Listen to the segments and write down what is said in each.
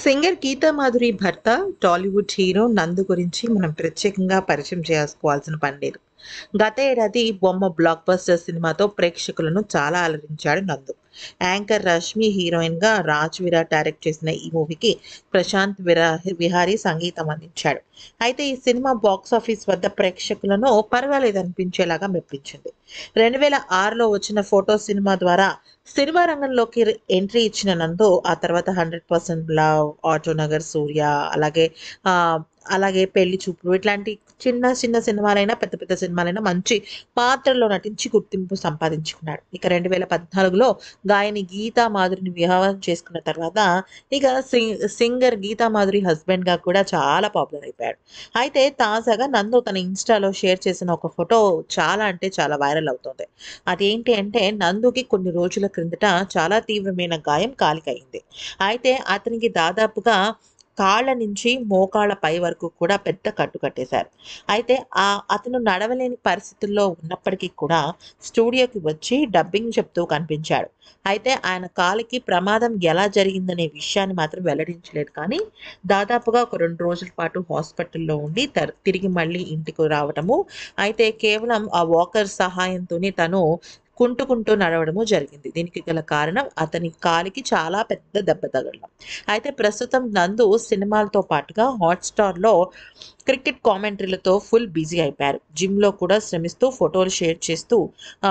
singer Geetha Madhuri భర్త Tollywood hero నందు గురించి మనం ప్రత్యేకంగా పరిచయం చేసుకోవాల్సిన పని లేదు గత ఏడాది బొమ్మ బ్లాక్ బస్టర్ సినిమాతో ప్రేక్షకులను చాలా అలరించాడు నందు యాంకర్ రష్మి హీరోయిన్ గా రాజ్ విరాట్ డైరెక్ట్ చేసిన ఈ మూవీకి ప్రశాంత్ విరా విహారీ సంగీతం అందించాడు అయితే ఈ సినిమా బాక్స్ ఆఫీస్ వద్ద ప్రేక్షకులను పర్వాలేదు అనిపించేలాగా మెప్పించింది రెండు వేల ఆరులో వచ్చిన ఫోటో సినిమా ద్వారా సినిమా రంగంలోకి ఎంట్రీ ఇచ్చిన నందు ఆ తర్వాత hundred percent love auto Nagar Surya అలాగే ఆ, అలాగే పెళ్లి చూపులు ఇట్లాంటి చిన్న చిన్న సినిమాలైనా పెద్ద పెద్ద సినిమాలైనా మంచి పాత్రలో నటించి గుర్తింపు సంపాదించుకున్నాడు ఇక రెండు వేల పద్నాలుగులో గాయని గీతా మాధురిని వివాహం చేసుకున్న తర్వాత ఇక sing singer Geetha Madhuri husband గా కూడా చాలా పాపులర్ అయిపోయాడు అయితే తాజాగా నందు తన ఇన్స్టాలో షేర్ చేసిన ఒక ఫోటో చాలా అంటే చాలా వైరల్ అవుతుంది అదేంటి అంటే నందుకి కొన్ని రోజుల క్రిందట చాలా తీవ్రమైన గాయం కాలికయింది అయితే అతనికి దాదాపుగా కాళ్ళ నుంచి మోకాళ్ళ పై వరకు కూడా పెద్ద కట్టు కట్టేశారు అయితే ఆ అతను నడవలేని పరిస్థితుల్లో ఉన్నప్పటికీ కూడా స్టూడియోకి వచ్చి డబ్బింగ్ చెప్తూ కనిపించాడు అయితే ఆయన కాలికి ప్రమాదం ఎలా జరిగిందనే విషయాన్ని మాత్రం వెల్లడించలేదు కానీ దాదాపుగా ఒక రెండు రోజుల పాటు హాస్పిటల్లో ఉండి తర్- తిరిగి మళ్ళీ ఇంటికి రావటము అయితే కేవలం ఆ వాకర్ సహాయంతోనే తను కుంటుకుంటూ నడవడము జరిగింది దీనికి గల కారణం అతని కాలికి చాలా పెద్ద దెబ్బ తగలడం అయితే ప్రస్తుతం నందు సినిమాలతో పాటుగా హాట్స్టార్లో క్రికెట్ కామెంటరీలతో ఫుల్ బిజీ అయిపోయారు జిమ్లో కూడా శ్రమిస్తూ ఫోటోలు షేర్ చేస్తూ ఆ,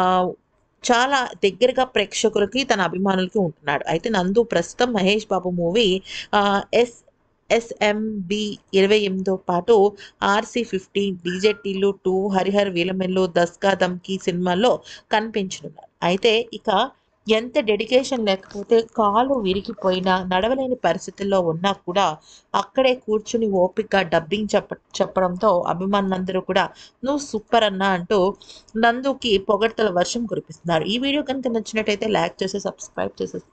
చాలా దగ్గరగా ప్రేక్షకులకి తన అభిమానులకి ఉంటున్నాడు అయితే నందు ప్రస్తుతం Mahesh Babu movie S SMB ఇరవై ఎనిమిదితో పాటు RC fifty DJ Tillu two Harihar Veeramallu Daska Dhamki సినిమాల్లో కనిపించనున్నారు అయితే ఇక ఎంత డెడికేషన్ లేకపోతే కాలు విరిగిపోయినా నడవలేని పరిస్థితుల్లో ఉన్నా కూడా అక్కడే కూర్చుని ఓపిక డబ్బింగ్ చెప్ప చెప్పడంతో అభిమానులందరూ కూడా నువ్వు సూపర్ అన్నా అంటూ నందుకి పొగడ్తల వర్షం కురిపిస్తున్నారు ఈ వీడియో కనుక నచ్చినట్టయితే లైక్ చేసి సబ్స్క్రైబ్ చేసి